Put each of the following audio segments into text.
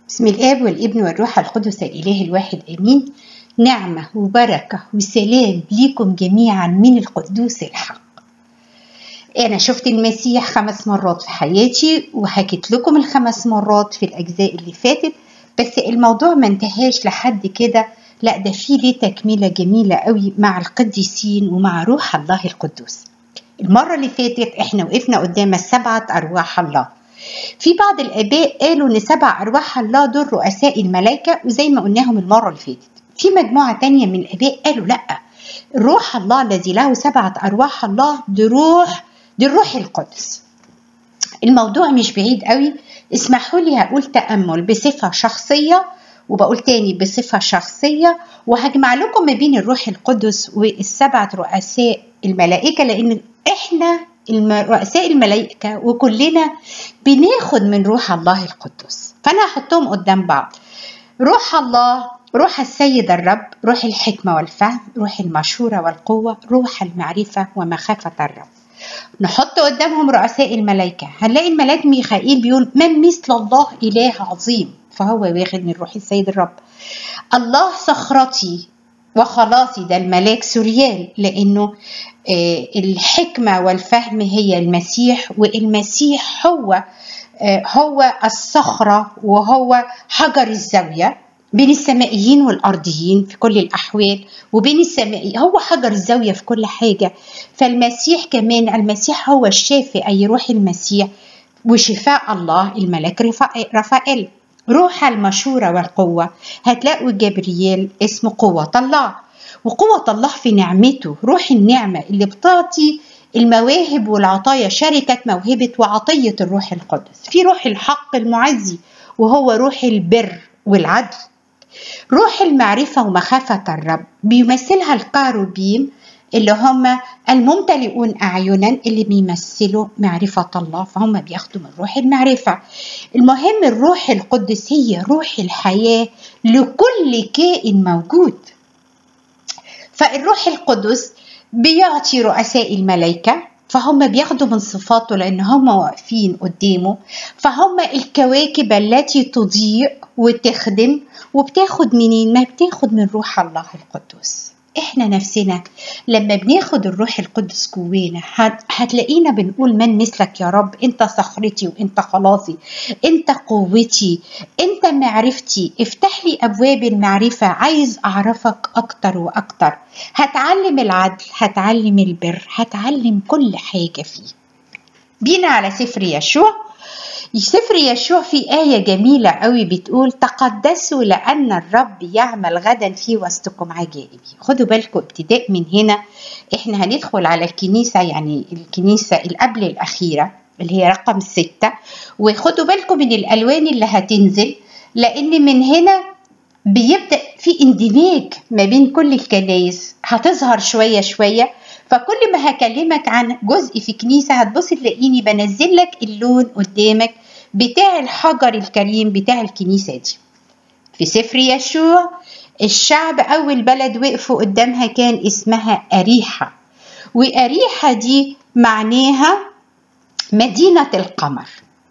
بسم الآب والابن والروح القدس الإله الواحد آمين نعمة وبركة وسلام ليكم جميعا من القدوس الحق أنا شفت المسيح خمس مرات في حياتي وحكيت لكم الخمس مرات في الأجزاء اللي فاتت بس الموضوع ما انتهاش لحد كده لا ده في ليه تكملة جميلة قوي مع القديسين ومع روح الله القدوس المرة اللي فاتت احنا وقفنا قدام السبعة أرواح الله في بعض الآباء قالوا إن سبع أرواح الله دول رؤساء الملائكة وزي ما قلناهم المرة اللي فاتت في مجموعة تانية من الآباء قالوا لأ روح الله الذي له سبعة أرواح الله دي روح دي الروح القدس الموضوع مش بعيد قوي اسمحوا لي هقول تأمل بصفة شخصية وبقول تاني بصفة شخصية وهجمع لكم ما بين الروح القدس والسبعة رؤساء الملائكة لأن إحنا رؤساء الملائكة وكلنا بناخد من روح الله القدس فأنا هحطهم قدام بعض روح الله روح السيد الرب روح الحكمة والفهم روح المشورة والقوة روح المعرفة ومخافة الرب نحط قدامهم رؤساء الملائكة هنلاقي الملاك ميخائيل بيقول من مثل الله إله عظيم فهو واخد من روح السيد الرب الله صخرتي وخلاصي ده الملاك سوريال لأنه الحكمة والفهم هي المسيح والمسيح هو هو الصخرة وهو حجر الزاوية بين السمائيين والأرضيين في كل الأحوال وبين السمائي هو حجر الزاوية في كل حاجة فالمسيح كمان المسيح هو الشافي أي روح المسيح وشفاء الله الملاك رفائيل روح المشورة والقوة هتلاقوا جبريل اسمه قوة الله وقوة الله في نعمته روح النعمة اللي بتعطي المواهب والعطايا شركة موهبة وعطية الروح القدس في روح الحق المعزي وهو روح البر والعدل روح المعرفة ومخافة الرب بيمثلها الكاروبيم اللي هم الممتلئون أعينا اللي بيمثلوا معرفة الله فهم بياخدوا من روح المعرفة المهم الروح القدس هي روح الحياة لكل كائن موجود فالروح القدس بيعطي رؤساء الملائكة فهم بياخدوا من صفاته لأن هم واقفين قدامه فهم الكواكب التي تضيء وتخدم وبتاخد منين؟ ما بتاخد من روح الله القدوس احنا نفسنا لما بناخد الروح القدس جوانا هتلاقينا بنقول من مثلك يا رب انت صخرتي وانت خلاصي انت قوتي انت معرفتي افتح لي ابواب المعرفه عايز اعرفك اكتر واكتر هتعلم العدل هتعلم البر هتعلم كل حاجه فيه بينا على سفر يشوع سفر يشوع في آية جميلة قوي بتقول تقدسوا لأن الرب يعمل غدا في وسطكم عجائب خدوا بالكم ابتداء من هنا احنا هندخل على الكنيسة يعني الكنيسة القبل الأخيرة اللي هي رقم ستة وخدوا بالكم من الألوان اللي هتنزل لأن من هنا بيبدأ في اندماج ما بين كل الكنايس هتظهر شوية شوية فكل ما هكلمك عن جزء في كنيسة هتبص تلاقيني بنزل لك اللون قدامك بتاع الحجر الكريم بتاع الكنيسة دي في سفر يشوع الشعب أول بلد وقفوا قدامها كان اسمها أريحة وأريحة دي معناها مدينة القمر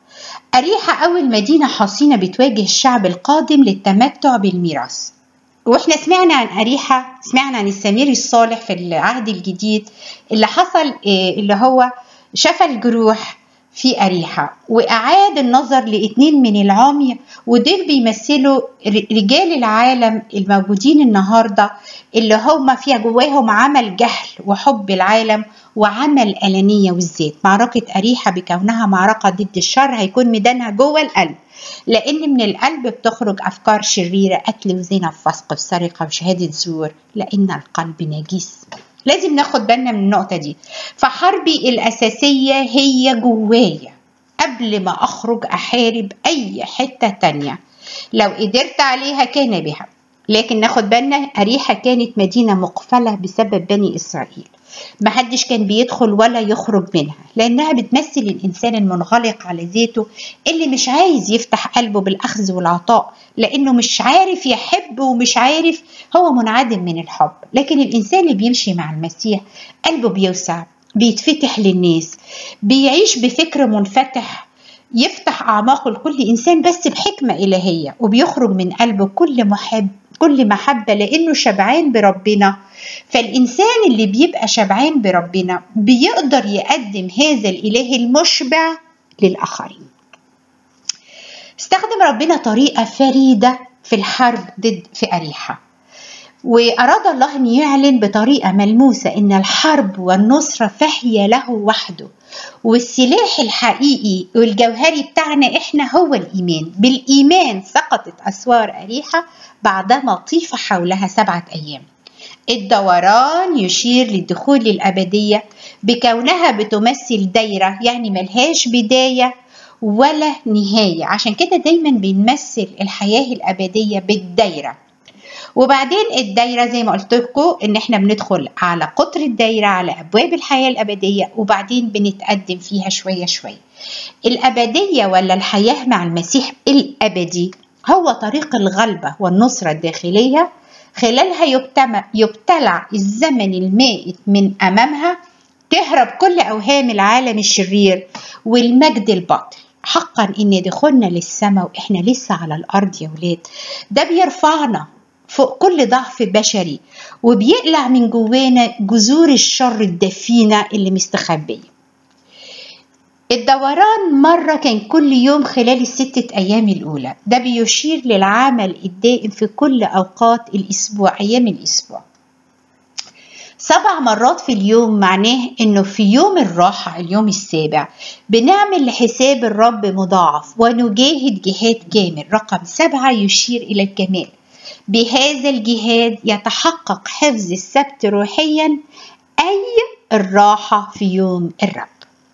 أريحة أول مدينة حصينة بتواجه الشعب القادم للتمتع بالميراث واحنا سمعنا عن أريحة سمعنا عن السمير الصالح في العهد الجديد اللي حصل اللي هو شفى الجروح في أريحة وأعاد النظر لاتنين من العمي ودول بيمثلوا رجال العالم الموجودين النهاردة اللي هم فيها جواهم عمل جهل وحب العالم وعمل أنانية والذات معركة أريحة بكونها معركة ضد الشر هيكون ميدانها جوه القلب لأن من القلب بتخرج أفكار شريرة قتل وزنا وفسق وسرقة وشهادة زور لأن القلب نجيس لازم ناخد بالنا من النقطة دي فحربي الأساسية هي جوايا قبل ما أخرج أحارب أي حتة تانية لو قدرت عليها كان بها لكن ناخد بالنا أريحة كانت مدينة مقفلة بسبب بني إسرائيل محدش كان بيدخل ولا يخرج منها لأنها بتمثل الإنسان المنغلق على ذاته اللي مش عايز يفتح قلبه بالأخذ والعطاء لأنه مش عارف يحب ومش عارف هو منعدم من الحب لكن الإنسان اللي بيمشي مع المسيح قلبه بيوسع بيتفتح للناس بيعيش بفكر منفتح يفتح أعماقه لكل إنسان بس بحكمة إلهية وبيخرج من قلبه كل محب كل محبة لأنه شبعان بربنا فالإنسان اللي بيبقى شبعان بربنا بيقدر يقدم هذا الإله المشبع للآخرين استخدم ربنا طريقة فريدة في الحرب ضد في أريحة وأراد الله أن يعلن بطريقة ملموسة أن الحرب والنصرة فهي له وحده والسلاح الحقيقي والجوهري بتاعنا إحنا هو الإيمان بالإيمان سقطت أسوار أريحة بعدما طيف حولها سبعة أيام الدوران يشير للدخول للأبدية بكونها بتمثل دايرة يعني ملهاش بداية ولا نهاية عشان كده دايما بنمثل الحياة الأبدية بالدايرة وبعدين الدايره زي ما قلت لكم ان احنا بندخل على قطر الدايره على ابواب الحياه الابديه وبعدين بنتقدم فيها شويه شويه الابديه ولا الحياه مع المسيح الابدي هو طريق الغلبه والنصره الداخليه خلالها يبتلع الزمن المائت من امامها تهرب كل اوهام العالم الشرير والمجد الباطل حقا ان دخولنا للسماء واحنا لسه على الارض يا ولاد ده بيرفعنا فوق كل ضعف بشري وبيقلع من جوانا جذور الشر الدفينة اللي مستخبية الدوران مرة كان كل يوم خلال الستة أيام الأولى ده بيشير للعمل الدائم في كل أوقات الأسبوع أيام الأسبوع سبع مرات في اليوم معناه انه في يوم الراحة اليوم السابع بنعمل لحساب الرب مضاعف ونجاهد جهاد كامل رقم سبعة يشير إلى الكمال بهذا الجهاد يتحقق حفظ السبت روحيا أي الراحة في يوم الرب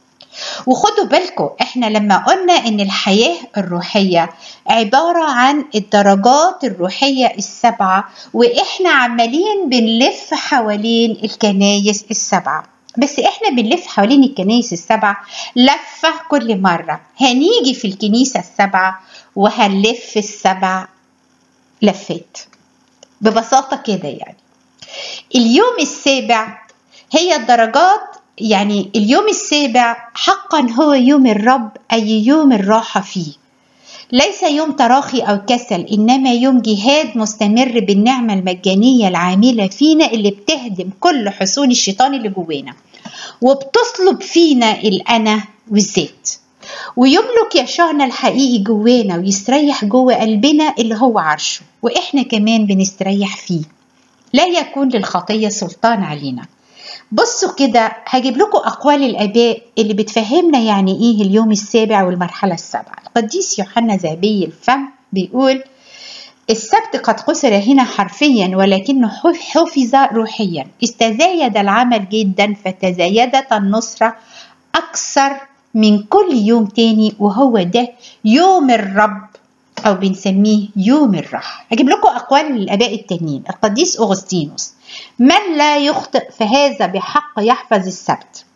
وخدوا بالكم احنا لما قلنا ان الحياة الروحية عبارة عن الدرجات الروحية السبعة واحنا عمالين بنلف حوالين الكنايس السبعة بس احنا بنلف حوالين الكنايس السبعة لفة كل مرة هنيجي في الكنيسة السبعة وهنلف السبع لفات ببساطة كده يعني اليوم السابع هي الدرجات يعني اليوم السابع حقا هو يوم الرب أي يوم الراحة فيه ليس يوم تراخي أو كسل إنما يوم جهاد مستمر بالنعمة المجانية العاملة فينا اللي بتهدم كل حصون الشيطان اللي جوانا وبتصلب فينا الأنا والذات ويملك يشوعنا الحقيقي جوانا ويستريح جوه قلبنا اللي هو عرشه واحنا كمان بنستريح فيه لا يكون للخطيه سلطان علينا بصوا كده هجيب لكم اقوال الاباء اللي بتفهمنا يعني ايه اليوم السابع والمرحله السابعه القديس يوحنا ذهبي الفم بيقول السبت قد خسر هنا حرفيا ولكنه حفظ روحيا استزايد العمل جدا فتزايدت النصره اكثر من كل يوم تاني وهو ده يوم الرب أو بنسميه يوم الراحة هجيب لكم أقوال الآباء التانيين القديس أغسطينوس من لا يخطئ فهذا بحق يحفظ السبت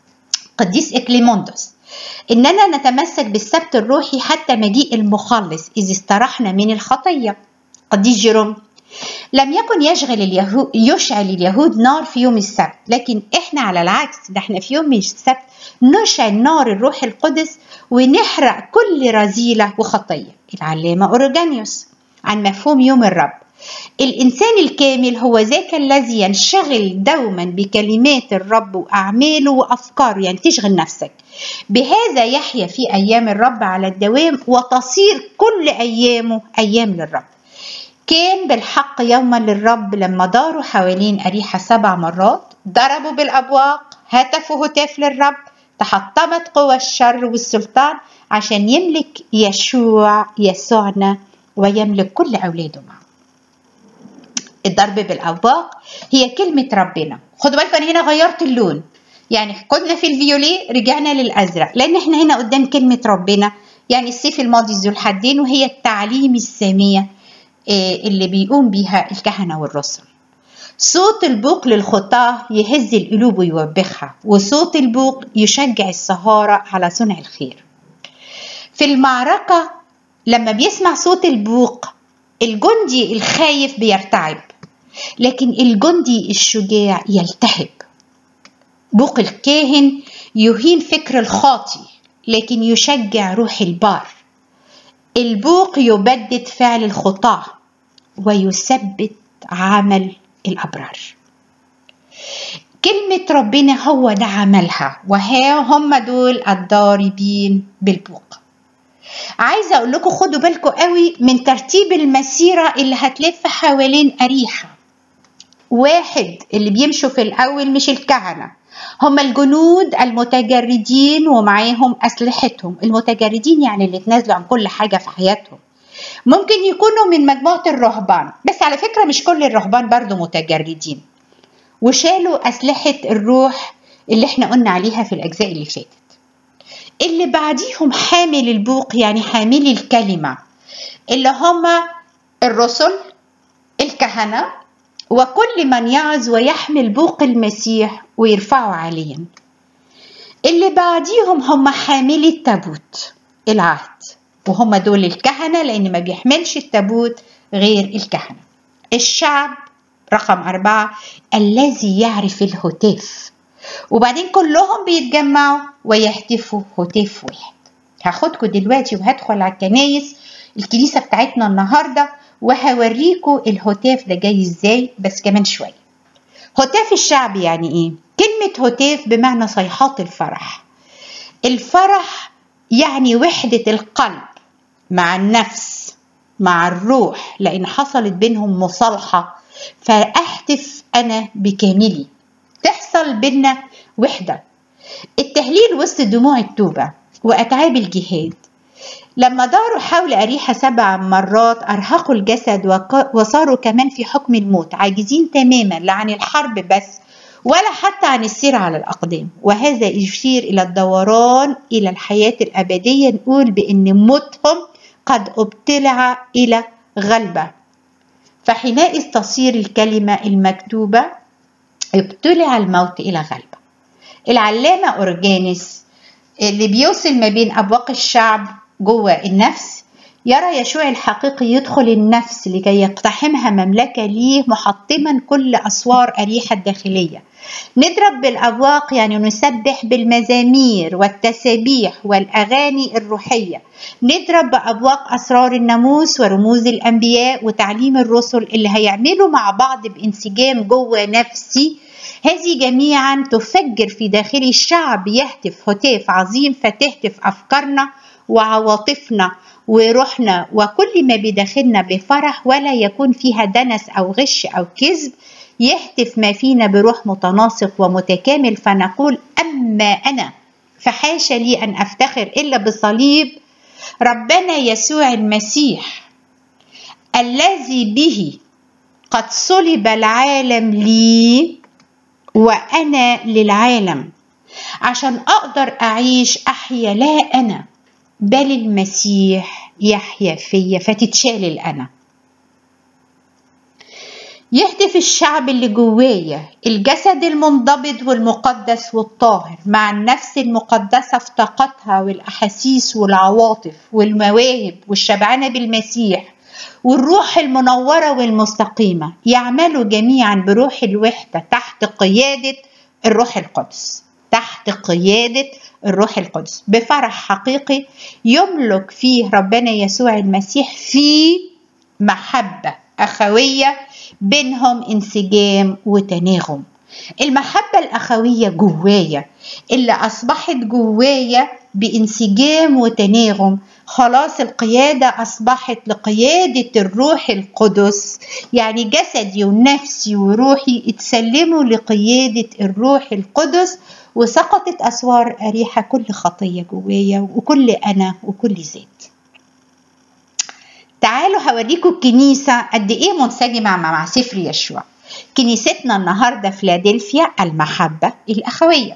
قديس إكليموندوس إننا نتمسك بالسبت الروحي حتى مجيء المخلص إذ استرحنا من الخطية قديس جيروم لم يكن يشغل اليهود يشعل اليهود نار في يوم السبت لكن احنا على العكس ده احنا في يوم السبت نشعل نار الروح القدس ونحرق كل رذيلة وخطية العلامة أورجانيوس عن مفهوم يوم الرب الإنسان الكامل هو ذاك الذي ينشغل دوما بكلمات الرب وأعماله وأفكاره يعني تشغل نفسك بهذا يحيا في أيام الرب على الدوام وتصير كل أيامه أيام للرب كان بالحق يوما للرب لما داروا حوالين أريحة سبع مرات ضربوا بالأبواق هتفوا هتاف للرب تحطمت قوى الشر والسلطان عشان يملك يشوع يسوعنا ويملك كل أولاده معه الضرب بالأبواق هي كلمة ربنا خدوا بالكم أنا هنا غيرت اللون يعني كنا في الفيولي رجعنا للأزرق لأن احنا هنا قدام كلمة ربنا يعني السيف الماضي ذو الحدين وهي التعليم السامية اللي بيقوم بيها الكهنة والرسل صوت البوق للخطاة يهز القلوب ويوبخها وصوت البوق يشجع السهارة على صنع الخير في المعركة لما بيسمع صوت البوق الجندي الخايف بيرتعب لكن الجندي الشجاع يلتهب بوق الكاهن يهين فكر الخاطي لكن يشجع روح البار البوق يبدد فعل الخطاة ويثبت عمل الأبرار كلمة ربنا هو ده عملها وها هم دول الضاربين بالبوق عايزة أقول لكم خدوا بالكم قوي من ترتيب المسيرة اللي هتلف حوالين أريحة واحد اللي بيمشوا في الأول مش الكهنة هم الجنود المتجردين ومعاهم أسلحتهم المتجردين يعني اللي اتنازلوا عن كل حاجة في حياتهم ممكن يكونوا من مجموعة الرهبان بس على فكرة مش كل الرهبان برضو متجردين وشالوا أسلحة الروح اللي احنا قلنا عليها في الأجزاء اللي فاتت اللي بعديهم حامل البوق يعني حاملي الكلمة اللي هم الرسل الكهنة وكل من يعظ ويحمل بوق المسيح ويرفعه عليا اللي بعديهم هم حاملي التابوت العهد وهم دول الكهنة لأن ما بيحملش التابوت غير الكهنة الشعب رقم أربعة الذي يعرف الهتاف وبعدين كلهم بيتجمعوا ويهتفوا هتاف واحد هاخدكم دلوقتي وهدخل على الكنايس الكنيسة بتاعتنا النهاردة وهوريكم الهتاف ده جاي ازاي بس كمان شوية هتاف الشعب يعني ايه؟ كلمة هتاف بمعنى صيحات الفرح الفرح يعني وحدة القلب مع النفس مع الروح لأن حصلت بينهم مصالحة فأهتف أنا بكاملي تحصل بينا وحدة التهليل وسط دموع التوبة وأتعاب الجهاد لما داروا حول أريحة سبع مرات أرهقوا الجسد وصاروا كمان في حكم الموت عاجزين تماما لا عن الحرب بس ولا حتى عن السير على الأقدام وهذا يشير إلى الدوران إلى الحياة الأبدية نقول بأن موتهم قد ابتلع إلى غلبة فحينئذ تصير الكلمة المكتوبة ابتلع الموت إلى غلبة العلامة أورجانيس اللي بيوصل ما بين أبواق الشعب جوه النفس يرى يشوع الحقيقي يدخل النفس لكي يقتحمها مملكة ليه محطما كل أسوار أريحة الداخلية نضرب بالأبواق يعني نسبح بالمزامير والتسابيح والأغاني الروحية نضرب بأبواق أسرار الناموس ورموز الأنبياء وتعليم الرسل اللي هيعملوا مع بعض بانسجام جوه نفسي هذه جميعا تفجر في داخل الشعب يهتف هتاف عظيم فتهتف أفكارنا وعواطفنا وروحنا وكل ما بداخلنا بفرح ولا يكون فيها دنس أو غش أو كذب يهتف ما فينا بروح متناسق ومتكامل فنقول أما أنا فحاشا لي أن أفتخر إلا بصليب ربنا يسوع المسيح الذي به قد صلب العالم لي وأنا للعالم عشان أقدر أعيش أحيا لا أنا بل المسيح يحيا فيا فتتشال الأنا يهتف الشعب اللي جوايا الجسد المنضبط والمقدس والطاهر مع النفس المقدسة في طاقتها والأحاسيس والعواطف والمواهب والشبعانة بالمسيح والروح المنورة والمستقيمة يعملوا جميعا بروح الوحدة تحت قيادة الروح القدس تحت قيادة الروح القدس بفرح حقيقي يملك فيه ربنا يسوع المسيح في محبة أخوية بينهم انسجام وتناغم المحبة الأخوية جوايا اللي أصبحت جوايا بانسجام وتناغم خلاص القيادة أصبحت لقيادة الروح القدس يعني جسدي ونفسي وروحي اتسلموا لقيادة الروح القدس وسقطت أسوار أريحة كل خطية جوايا وكل أنا وكل ذات تعالوا هوريكم الكنيسة قد إيه منسجمة مع سفر يشوع كنيستنا النهاردة فيلادلفيا المحبة الأخوية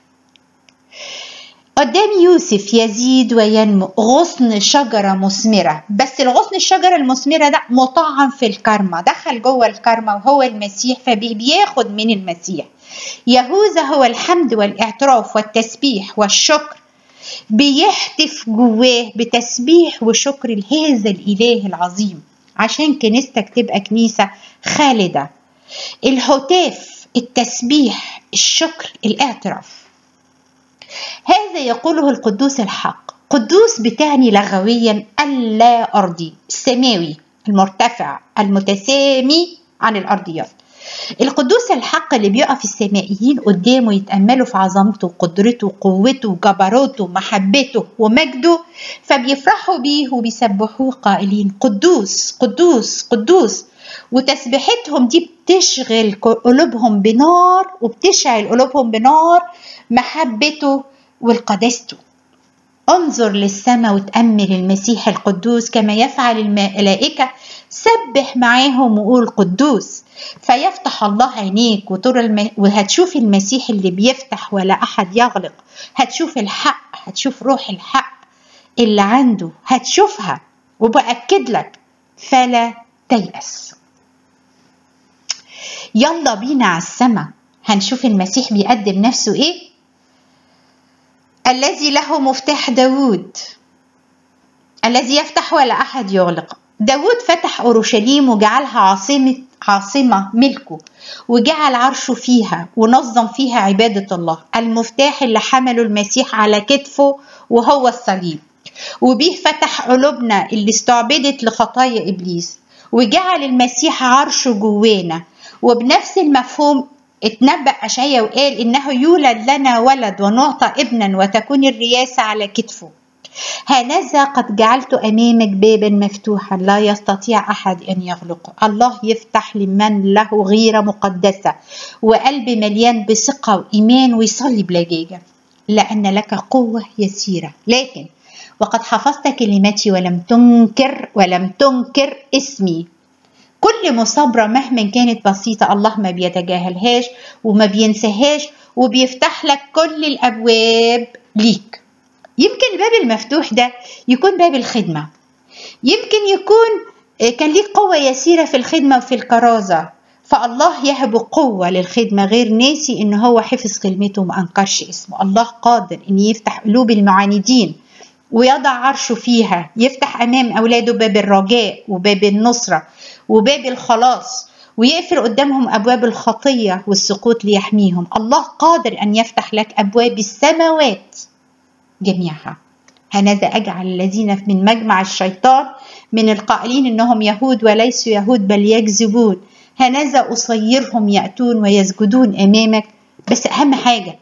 قدام يوسف يزيد وينمو غصن شجرة مثمرة بس الغصن الشجرة المثمرة ده مطعم في الكرمة دخل جوه الكرمة وهو المسيح فبياخد من المسيح يهوذا هو الحمد والاعتراف والتسبيح والشكر بيهتف جواه بتسبيح وشكر لهذا الإله العظيم عشان كنيستك تبقى كنيسة خالدة الهتاف التسبيح الشكر الاعتراف هذا يقوله القدوس الحق قدوس بتعني لغويا اللا أرضي السماوي المرتفع المتسامي عن الأرضيات القدوس الحق اللي بيقف السمائيين قدامه يتأملوا في عظمته وقدرته وقوته وجبروته ومحبته ومجده فبيفرحوا بيه وبيسبحوه قائلين قدوس قدوس قدوس وتسبيحتهم دي بتشغل قلوبهم بنار وبتشعل قلوبهم بنار محبته والقداسته انظر للسماء وتأمل المسيح القدوس كما يفعل الملائكة سبح معاهم وقول قدوس فيفتح الله عينيك وترى الم... وهتشوف المسيح اللي بيفتح ولا أحد يغلق هتشوف الحق هتشوف روح الحق اللي عنده هتشوفها وبأكد لك فلا تيأس يلا بينا على السماء هنشوف المسيح بيقدم نفسه ايه الذي له مفتاح داود الذي يفتح ولا أحد يغلق داود فتح أورشليم وجعلها عاصمة عاصمة ملكه وجعل عرشه فيها ونظم فيها عبادة الله المفتاح اللي حمله المسيح على كتفه وهو الصليب وبيه فتح قلوبنا اللي استعبدت لخطايا إبليس وجعل المسيح عرشه جوانا وبنفس المفهوم اتنبأ أشعيا وقال إنه يولد لنا ولد ونعطى ابنا وتكون الرياسة على كتفه هانذا قد جعلت أمامك بابا مفتوحا لا يستطيع أحد أن يغلقه الله يفتح لمن له غيرة مقدسة وقلب مليان بثقة وإيمان ويصلي بلجاجة لأن لك قوة يسيرة لكن وقد حفظت كلمتي ولم تنكر ولم تنكر اسمي كل مصابرة مهما كانت بسيطة الله ما بيتجاهلهاش وما بينساهاش وبيفتح لك كل الأبواب ليك يمكن الباب المفتوح ده يكون باب الخدمة يمكن يكون كان ليك قوة يسيرة في الخدمة وفي الكرازة فالله يهب قوة للخدمة غير ناسي إن هو حفظ كلمته وما أنكرش اسمه الله قادر إن يفتح قلوب المعاندين ويضع عرشه فيها يفتح أمام أولاده باب الرجاء وباب النصرة وباب الخلاص ويقفل قدامهم أبواب الخطية والسقوط ليحميهم الله قادر أن يفتح لك أبواب السماوات جميعها هنذا أجعل الذين من مجمع الشيطان من القائلين إنهم يهود وليسوا يهود بل يكذبون هنذا أصيرهم يأتون ويسجدون أمامك بس أهم حاجة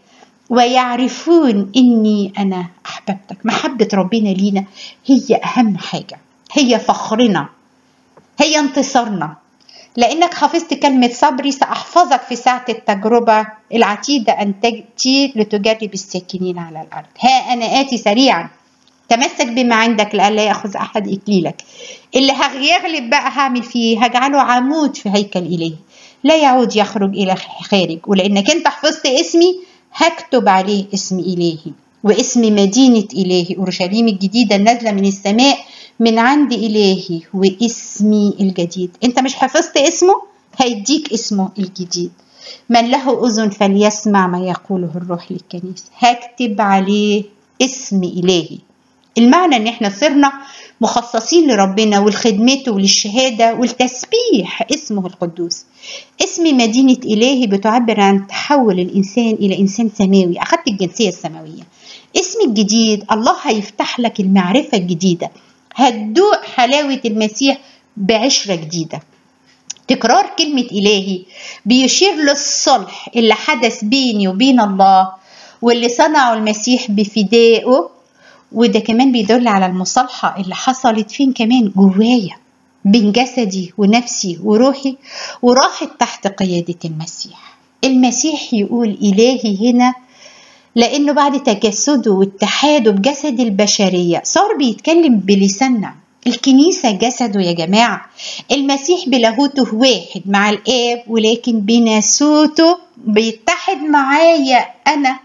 ويعرفون إني أنا أحببتك محبة ربنا لينا هي أهم حاجة هي فخرنا هي انتصارنا لأنك حفظت كلمة صبري سأحفظك في ساعة التجربة العتيدة أن تأتي لتجرب الساكنين على الأرض ها أنا آتي سريعا تمسك بما عندك لئلا يأخذ أحد إكليلك اللي هيغلب بقى هعمل فيه هجعله عمود في هيكل إلهي لا يعود يخرج إلى خارج ولأنك أنت حفظت اسمي هكتب عليه اسم إلهي واسم مدينة إلهي أورشليم الجديدة النازلة من السماء من عند إلهي واسمي الجديد أنت مش حفظت اسمه هيديك اسمه الجديد من له أذن فليسمع ما يقوله الروح للكنيسة هكتب عليه اسم إلهي المعنى ان احنا صرنا مخصصين لربنا ولخدمته وللشهادة والتسبيح اسمه القدوس اسم مدينة إلهي بتعبر عن تحول الإنسان إلى إنسان سماوي أخذت الجنسية السماوية اسم الجديد الله هيفتح لك المعرفة الجديدة هتدوق حلاوة المسيح بعشرة جديدة تكرار كلمة إلهي بيشير للصلح اللي حدث بيني وبين الله واللي صنعه المسيح بفدائه وده كمان بيدل على المصالحة اللي حصلت فين كمان جوايا بين جسدي ونفسي وروحي وراحت تحت قيادة المسيح المسيح يقول إلهي هنا لأنه بعد تجسده واتحاده بجسد البشرية صار بيتكلم بلساننا الكنيسة جسده يا جماعة المسيح بلاهوته واحد مع الآب ولكن بناسوته بيتحد معايا أنا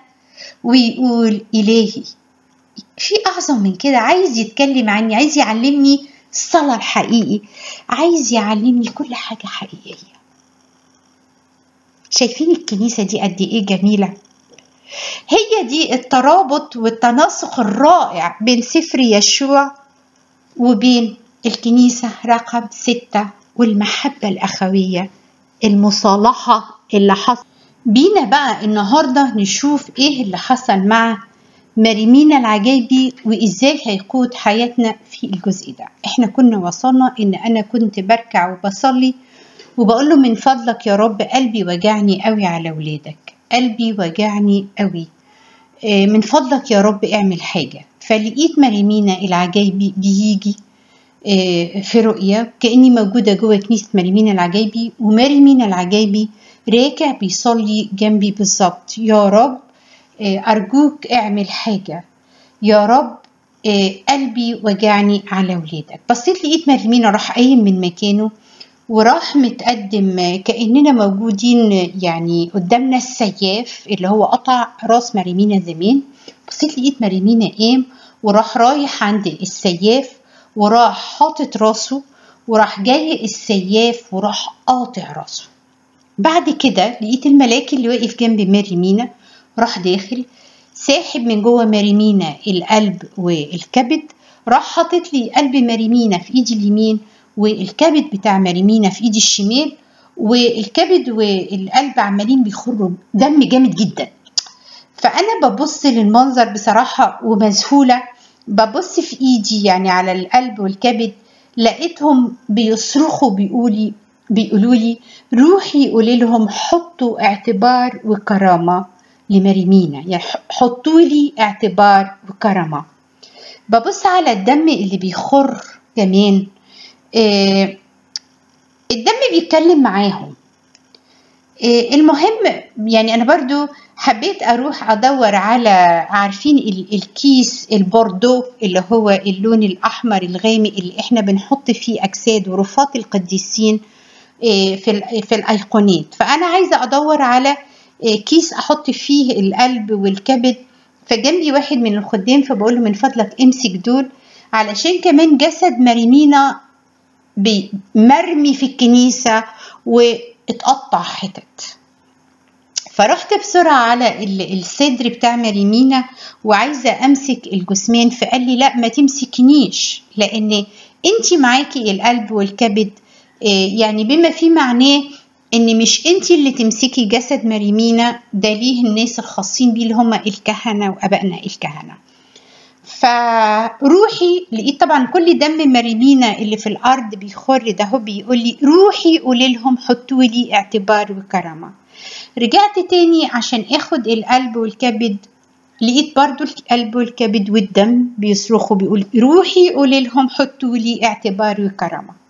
ويقول إلهي في أعظم من كده عايز يتكلم عني عايز يعلمني الصلاة الحقيقي عايز يعلمني كل حاجة حقيقية شايفين الكنيسة دي قد إيه جميلة هي دي الترابط والتناسق الرائع بين سفر يشوع وبين الكنيسة رقم ستة والمحبة الأخوية المصالحة اللي حصل بينا بقى النهاردة نشوف إيه اللي حصل مع مريمينا العجايبي وازاي هيقود حياتنا في الجزء ده احنا كنا وصلنا ان انا كنت بركع وبصلي وبقول له من فضلك يا رب قلبي وجعني قوي على ولادك قلبي وجعني قوي آه، من فضلك يا رب اعمل حاجة فلقيت مريمينا العجايبي بيجي آه، في رؤية كأني موجودة جوه كنيسة مريمينا العجايبي ومريمينا العجايبي راكع بيصلي جنبي بالظبط يا رب آه، أرجوك اعمل حاجة يا رب آه، قلبي وجعني على ولادك بصيت لقيت مريمينا راح قايم من مكانه وراح متقدم آه، كأننا موجودين آه، يعني قدامنا السياف اللي هو قطع راس مريمينا زمان بصيت لقيت مريمينا قام وراح رايح عند السياف وراح حاطط راسه وراح جاي السياف وراح قاطع راسه بعد كده لقيت الملاك اللي واقف جنب ماري مينا راح داخل ساحب من جوه ماري مينا القلب والكبد راح حاطط لي قلب ماري مينا في ايدي اليمين والكبد بتاع ماري مينا في ايدي الشمال والكبد والقلب عمالين بيخروا دم جامد جدا فانا ببص للمنظر بصراحه ومذهوله ببص في ايدي يعني على القلب والكبد لقيتهم بيصرخوا بيقولي بيقولوا لي روحي قولي لهم حطوا اعتبار وكرامة لمريمينا يعني حطوا لي اعتبار وكرامة ببص على الدم اللي بيخر كمان آه الدم بيتكلم معاهم آه المهم يعني انا برضو حبيت اروح ادور على عارفين الكيس البوردو اللي هو اللون الاحمر الغامق اللي احنا بنحط فيه اجساد ورفات القديسين في في الايقونات فانا عايزه ادور على كيس احط فيه القلب والكبد فجنبي واحد من الخدام فبقول له من فضلك امسك دول علشان كمان جسد مريمينا مرمي في الكنيسه واتقطع حتت فرحت بسرعة على الصدر بتاع مريمينا وعايزة أمسك الجثمان فقال لي لا ما تمسكنيش لأن انت معاكي القلب والكبد يعني بما في معناه ان مش انت اللي تمسكي جسد مريمينا ده ليه الناس الخاصين بيه اللي هم الكهنه وابائنا الكهنه فروحي لقيت طبعا كل دم مريمينا اللي في الارض بيخر ده هو بيقول لي روحي قولي لهم حطوا لي اعتبار وكرامه رجعت تاني عشان اخد القلب والكبد لقيت برضو القلب والكبد والدم بيصرخوا بيقول روحي قولي لهم حطوا لي اعتبار وكرامه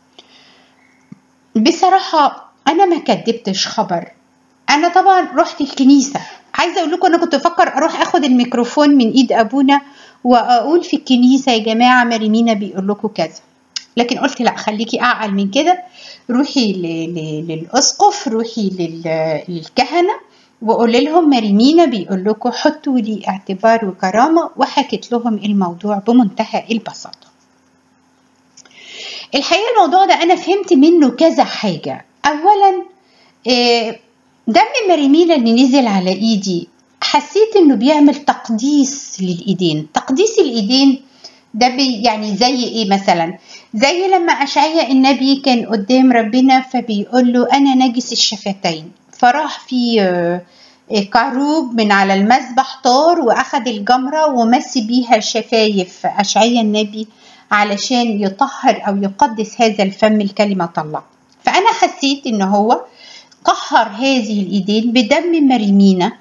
بصراحة أنا ما كدبتش خبر أنا طبعا رحت الكنيسة عايزة أقول لكم أنا كنت بفكر أروح أخد الميكروفون من إيد أبونا وأقول في الكنيسة يا جماعة مريمينا بيقول لكم كذا لكن قلت لا خليكي أعقل من كده روحي للأسقف روحي للكهنة وقول لهم مريمينا بيقول لكم حطوا لي اعتبار وكرامة وحكت لهم الموضوع بمنتهى البساطة الحقيقه الموضوع ده انا فهمت منه كذا حاجه اولا دم مريمينا اللي نزل على ايدي حسيت انه بيعمل تقديس للايدين تقديس الايدين ده بي يعني زي ايه مثلا زي لما اشعيا النبي كان قدام ربنا فبيقول له انا نجس الشفتين فراح في كروب من على المذبح طار واخد الجمره ومس بيها شفايف اشعيا النبي علشان يطهر او يقدس هذا الفم لكلمة الله فانا حسيت ان هو طهر هذه الايدين بدم مريمينا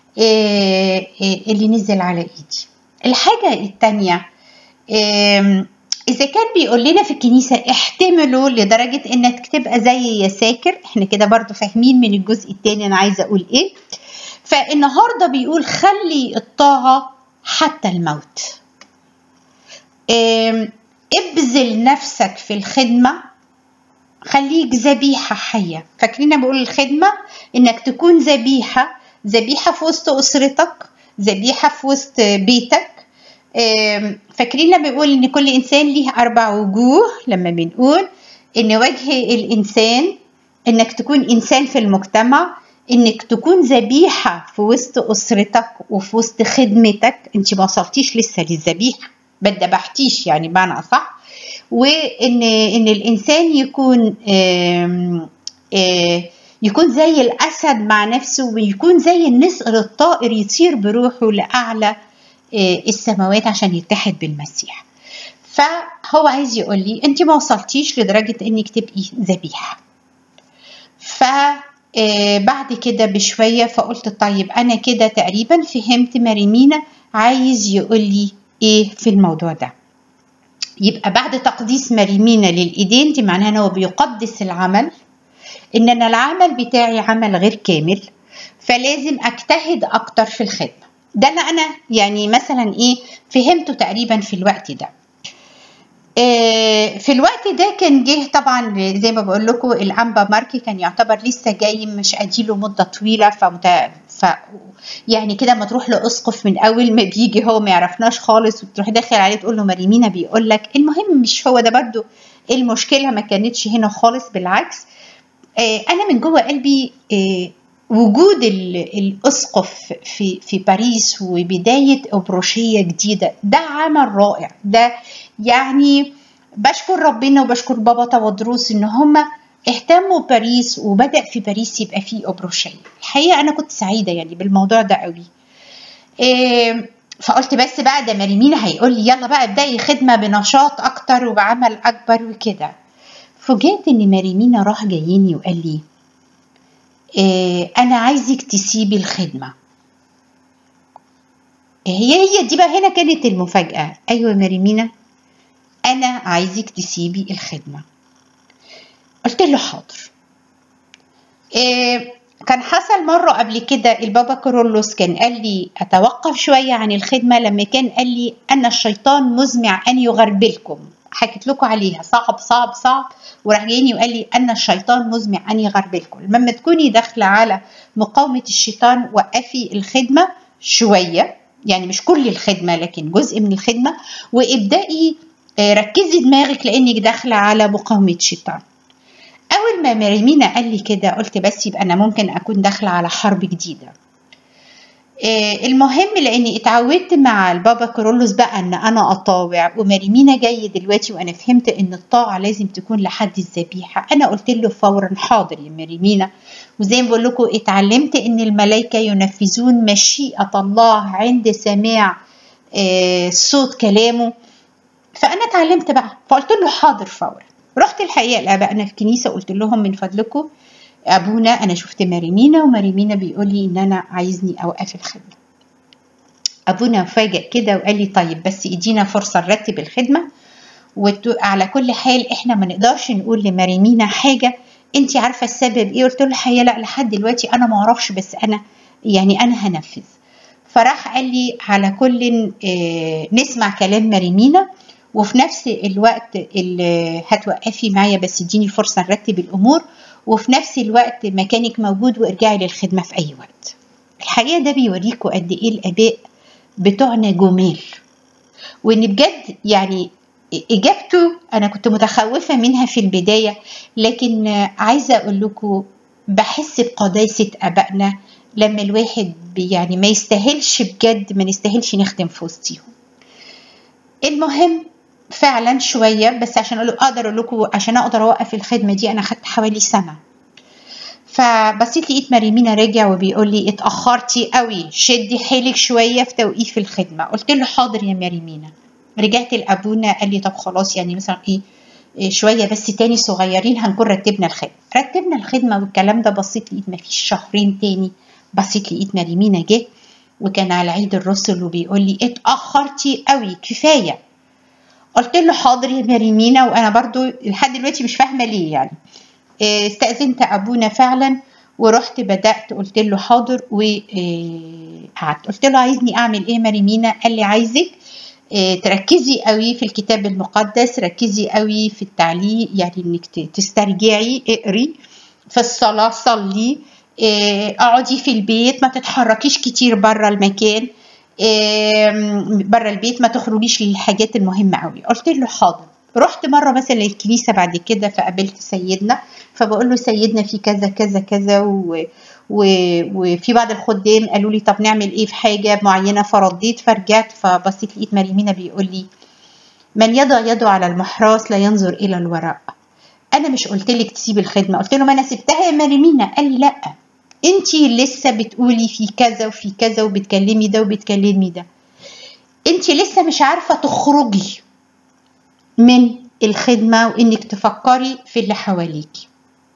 اللي نزل على ايدي الحاجة التانية إذا كان بيقول لنا في الكنيسة احتملوا لدرجة إنك تبقى زي يا ساكر إحنا كده برضو فاهمين من الجزء التاني أنا عايزة أقول إيه فالنهاردة بيقول خلي الطاعة حتى الموت ابذل نفسك في الخدمة خليك ذبيحة حية فاكرين بقول الخدمة انك تكون ذبيحة ذبيحة في وسط أسرتك ذبيحة في وسط بيتك فاكرين لما بيقول ان كل انسان ليه اربع وجوه لما بنقول ان وجه الانسان انك تكون انسان في المجتمع انك تكون ذبيحه في وسط اسرتك وفي وسط خدمتك انت ما وصلتيش لسه للذبيحه ما اتذبحتيش يعني بمعنى اصح وان ان الانسان يكون آم آم يكون زي الاسد مع نفسه ويكون زي النسر الطائر يطير بروحه لاعلى السماوات عشان يتحد بالمسيح فهو عايز يقول لي انت ما وصلتيش لدرجة انك تبقي ذبيحة ف بعد كده بشوية فقلت طيب أنا كده تقريبا فهمت ماريمينا عايز يقول لي إيه في الموضوع ده يبقى بعد تقديس مريمينا للإيدين دي معناها أنه بيقدس العمل إن أنا العمل بتاعي عمل غير كامل فلازم أجتهد أكتر في الخدمة ده اللي أنا يعني مثلا إيه فهمته تقريبا في الوقت ده في الوقت ده كان جه طبعا زي ما بقول لكم الانبا ماركي كان يعتبر لسه جاي مش اديله مده طويله فمت... ف يعني كده ما تروح لاسقف من اول ما بيجي هو ما يعرفناش خالص وتروح داخل عليه تقول له مريمينا بيقول لك المهم مش هو ده برضو المشكله ما كانتش هنا خالص بالعكس انا من جوه قلبي وجود الاسقف في في باريس وبدايه ابروشيه جديده ده عمل رائع ده يعني بشكر ربنا وبشكر بابا تودروس ان هم اهتموا باريس وبدا في باريس يبقى فيه ابروشيه الحقيقه انا كنت سعيده يعني بالموضوع ده قوي إيه فقلت بس بقى ده مريمينا هيقول لي يلا بقى ابدأي خدمة بنشاط أكتر وبعمل أكبر وكده فوجئت إن مريمينا راح جايني وقال لي إيه أنا عايزك تسيبي الخدمة هي هي دي بقى هنا كانت المفاجأة أيوة مريمينا أنا عايزك تسيبي الخدمة قلت له حاضر إيه كان حصل مرة قبل كده البابا كورولوس كان قال لي أتوقف شوية عن الخدمة لما كان قال لي أن الشيطان مزمع أن يغربلكم حكيت لكم عليها صعب صعب صعب وراح جايني وقال لي أن الشيطان مزمع أن يغربلكم لما تكوني داخلة على مقاومة الشيطان وقفي الخدمة شوية يعني مش كل الخدمة لكن جزء من الخدمة وابدأي ركزي دماغك لأنك داخلة على مقاومة الشيطان أول ما مريمينا قال لي كده قلت بس يبقى أنا ممكن أكون داخلة على حرب جديدة المهم لاني اتعودت مع البابا كورولوس بقى ان انا اطاوع ومريمينا جاي دلوقتي وانا فهمت ان الطاعه لازم تكون لحد الذبيحه انا قلت له فورا حاضر يا مريمينا وزي ما بقول لكم اتعلمت ان الملائكه ينفذون مشيئه الله عند سماع صوت كلامه فانا اتعلمت بقى فقلت له حاضر فورا رحت الحقيقه لابائنا في الكنيسه قلت لهم من فضلكم ابونا انا شفت مريمينا ومريمينا بيقول لي ان انا عايزني اوقف الخدمه ابونا فاجئ كده وقال لي طيب بس ادينا فرصه نرتب الخدمه وعلى كل حال احنا ما نقدرش نقول لمريمينا حاجه انت عارفه السبب ايه قلت له الحقيقه لا لحد دلوقتي انا ما اعرفش بس انا يعني انا هنفذ فراح قال لي على كل اه نسمع كلام مريمينا وفي نفس الوقت اللي هتوقفي معايا بس اديني فرصه نرتب الامور وفي نفس الوقت مكانك موجود وارجعي للخدمة في أي وقت الحقيقة ده بيوريكوا قد إيه الآباء بتوعنا جمال وإن بجد يعني إجابته أنا كنت متخوفة منها في البداية لكن عايزة أقول لكم بحس بقداسة آبائنا لما الواحد يعني ما يستاهلش بجد ما نستاهلش نخدم في وسطيهم المهم فعلا شويه بس عشان اقول اقدر اقول لكم عشان اقدر اوقف الخدمه دي انا خدت حوالي سنه فبصيت لقيت مريمينا راجع وبيقول لي اتاخرتي قوي شدي حيلك شويه في توقيف الخدمه قلت له حاضر يا مريمينا رجعت لابونا قال لي طب خلاص يعني مثلا ايه, إيه شويه بس تاني صغيرين هنكون رتبنا الخدمه رتبنا الخدمه والكلام ده بصيت لقيت مفيش شهرين تاني بصيت لقيت مريمينا جه وكان على عيد الرسل وبيقول لي اتاخرتي قوي كفايه قلت له حاضر يا مريمينا وانا برضو لحد دلوقتي مش فاهمه ليه يعني استاذنت ابونا فعلا ورحت بدات قلت له حاضر وقعدت قلت له عايزني اعمل ايه مريمينا قال لي عايزك تركزي قوي في الكتاب المقدس ركزي قوي في التعليق يعني انك تسترجعي اقري في الصلاه صلي اقعدي في البيت ما تتحركيش كتير بره المكان بره البيت ما تخرجيش للحاجات المهمه قوي قلت له حاضر رحت مره مثلا الكنيسه بعد كده فقابلت سيدنا فبقول له سيدنا في كذا كذا كذا و... و... وفي بعض الخدام قالوا لي طب نعمل ايه في حاجه معينه فرديت فرجعت فبصيت لقيت مريمينا بيقول لي من يضع يده على المحراس لا ينظر الى الوراء انا مش قلت لك تسيبي الخدمه قلت له ما انا سبتها يا مريمينا قال لي لا انتي لسه بتقولي في كذا وفي كذا وبتكلمي ده وبتكلمي ده انت لسه مش عارفة تخرجي من الخدمة وانك تفكري في اللي حواليكي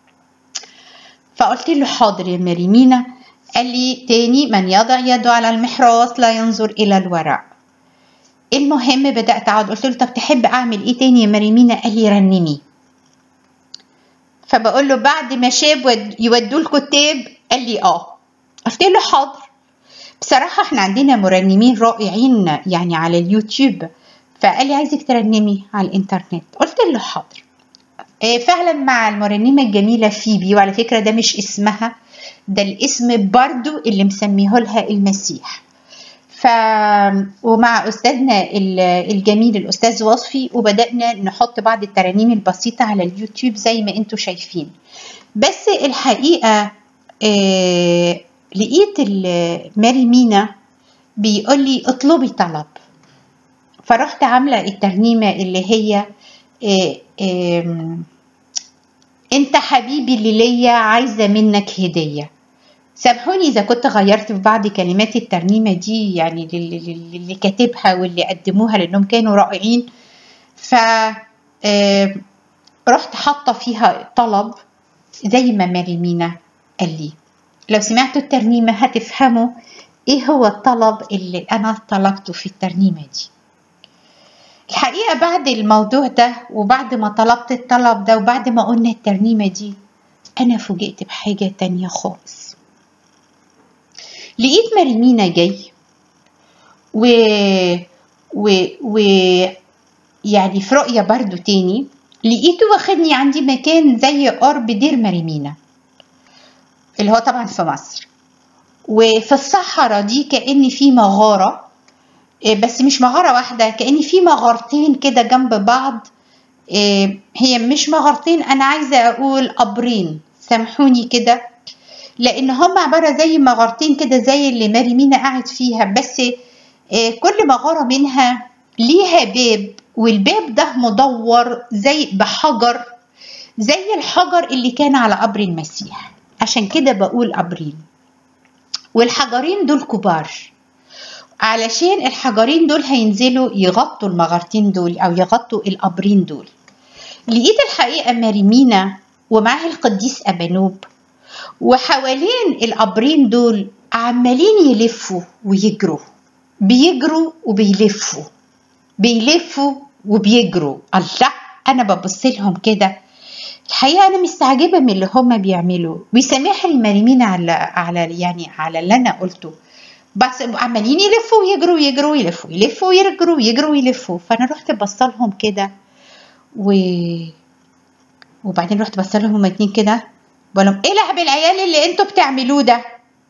فقلت له حاضر يا مريمينا قال لي تاني من يضع يده على المحراث لا ينظر الى الوراء المهم بدأت أقعد قلت له طب تحب أعمل إيه تاني يا مريمينا قال لي رنمي فبقول له بعد ما شاب يودوا الكتاب قال لي اه قلت له حاضر بصراحة احنا عندنا مرنمين رائعين يعني على اليوتيوب فقال لي عايزك ترنمي على الانترنت قلت له حاضر فعلا مع المرنمة الجميلة فيبي وعلى فكرة ده مش اسمها ده الاسم برضو اللي مسميه لها المسيح ف ومع استاذنا الجميل الاستاذ وصفي وبدانا نحط بعض الترانيم البسيطه على اليوتيوب زي ما انتم شايفين بس الحقيقه آه لقيت ماري مينا بيقول لي اطلبي طلب فرحت عامله الترنيمه اللي هي آه آه انت حبيبي اللي ليا عايزه منك هديه سامحوني اذا كنت غيرت في بعض كلمات الترنيمه دي يعني اللي كاتبها واللي قدموها لانهم كانوا رائعين ف رحت حاطه فيها طلب زي ما ماريمينا قال لي لو سمعتوا الترنيمه هتفهموا ايه هو الطلب اللي انا طلبته في الترنيمه دي الحقيقه بعد الموضوع ده وبعد ما طلبت الطلب ده وبعد ما قلنا الترنيمه دي انا فوجئت بحاجه تانية خالص لقيت مريمينا جاي و و و يعني في رؤية برضو تاني لقيته واخدني عندي مكان زي قرب دير مريمينا اللي هو طبعا في مصر وفي الصحراء دي كأن في مغارة بس مش مغارة واحدة كأن في مغارتين كده جنب بعض هي مش مغارتين أنا عايزة أقول قبرين سامحوني كده لان هم عباره زي مغارتين كده زي اللي ماري مينا قاعد فيها بس كل مغاره منها ليها باب والباب ده مدور زي بحجر زي الحجر اللي كان على قبر المسيح عشان كده بقول قبرين والحجرين دول كبار علشان الحجرين دول هينزلوا يغطوا المغارتين دول او يغطوا القبرين دول لقيت الحقيقه ماريمينا ومعاها القديس ابانوب وحوالين القبرين دول عمالين يلفوا ويجروا بيجروا وبيلفوا بيلفوا وبيجروا الله انا ببص لهم كده الحقيقه انا مستعجبه من اللي هم بيعملوا وسامح المريمين على على يعني على اللي انا قلته بس عمالين يلفوا ويجروا ويجروا ويلفوا يلفوا ويجروا ويجروا ويلفوا فانا رحت بصلهم كده و وبعدين رحت بصلهم هما اتنين كده بقول لهم ايه لعب العيال اللي انتوا بتعملوه ده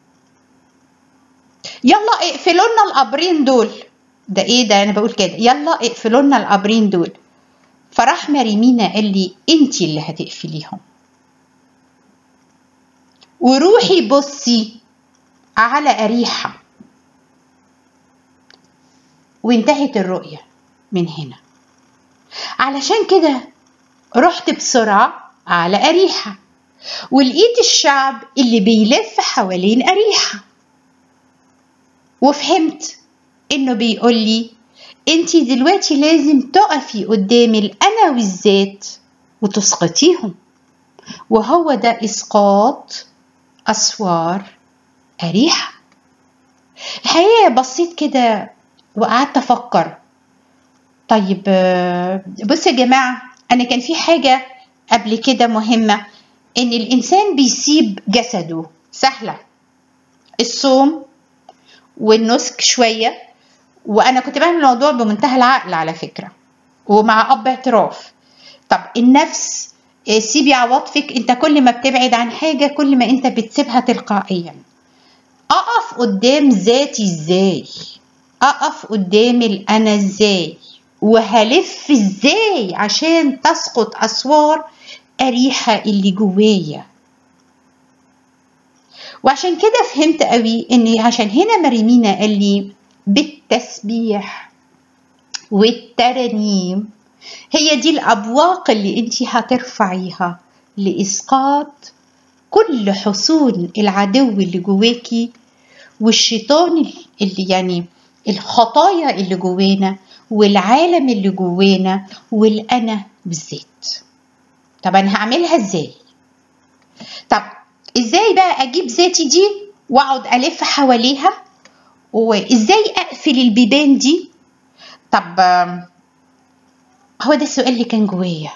يلا اقفلوا لنا القبرين دول ده ايه ده انا بقول كده يلا اقفلوا لنا القبرين دول فراح مريمينا قال لي انتي اللي هتقفليهم وروحي بصي على أريحة وانتهت الرؤية من هنا علشان كده رحت بسرعة على أريحة ولقيت الشعب اللي بيلف حوالين أريحة وفهمت إنه بيقول لي انتي دلوقتي لازم تقفي قدام الأنا والذات وتسقطيهم وهو ده إسقاط أسوار أريحة الحقيقة بصيت كده وقعدت أفكر طيب بصوا يا جماعة أنا كان في حاجة قبل كده مهمة إن الإنسان بيسيب جسده سهلة الصوم والنسك شوية وأنا كنت بعمل الموضوع بمنتهى العقل على فكرة ومع أب اعتراف طب النفس سيبي عواطفك انت كل ما بتبعد عن حاجة كل ما انت بتسيبها تلقائيا اقف قدام ذاتي ازاي اقف قدام الانا ازاي وهلف ازاي عشان تسقط اسوار اريحة اللي جوايا وعشان كده فهمت قوي ان عشان هنا مريمينا قال لي بالتسبيح والترانيم هي دي الأبواق اللي انت هترفعيها لإسقاط كل حصون العدو اللي جواكي والشيطان اللي يعني الخطايا اللي جوانا والعالم اللي جوانا والأنا بالذات طب أنا هعملها إزاي؟ طب إزاي بقى أجيب ذاتي دي وأقعد ألف حواليها وإزاي أقفل البيبان دي؟ طب هو ده السؤال اللي كان جوايا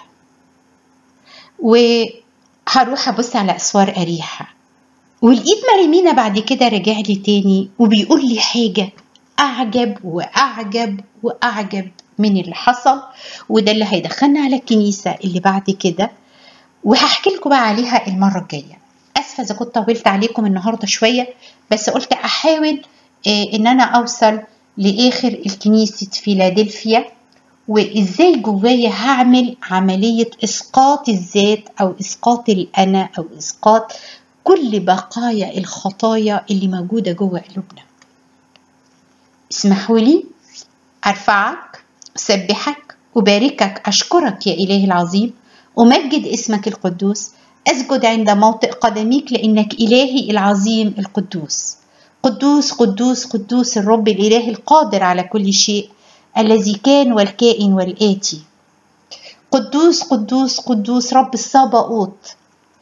وهروح أبص على أسوار أريحة ولقيت مريمينا بعد كده رجع لي تاني وبيقول لي حاجة أعجب وأعجب وأعجب من اللي حصل وده اللي هيدخلنا على الكنيسة اللي بعد كده وهحكي لكم بقى عليها المرة الجاية أسفة إذا كنت طولت عليكم النهاردة شوية بس قلت أحاول إن أنا أوصل لآخر الكنيسة فيلادلفيا وإزاي جوايا هعمل عملية إسقاط الذات أو إسقاط الأنا أو إسقاط كل بقايا الخطايا اللي موجودة جوه قلوبنا اسمحوا لي أرفعك أسبحك أباركك أشكرك يا إلهي العظيم أمجد اسمك القدوس أسجد عند موطئ قدميك لأنك إلهي العظيم القدوس قدوس قدوس قدوس الرب الإله القادر على كل شيء الذي كان والكائن والآتي قدوس قدوس قدوس رب الصابئوت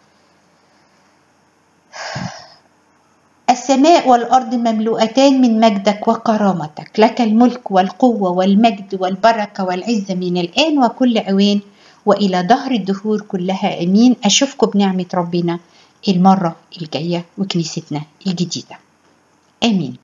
السماء والأرض مملوءتان من مجدك وكرامتك لك الملك والقوة والمجد والبركة والعزة من الآن وكل عوان وإلى دهر الدهور كلها أمين أشوفكم بنعمة ربنا المرة الجاية وكنيستنا الجديدة آمين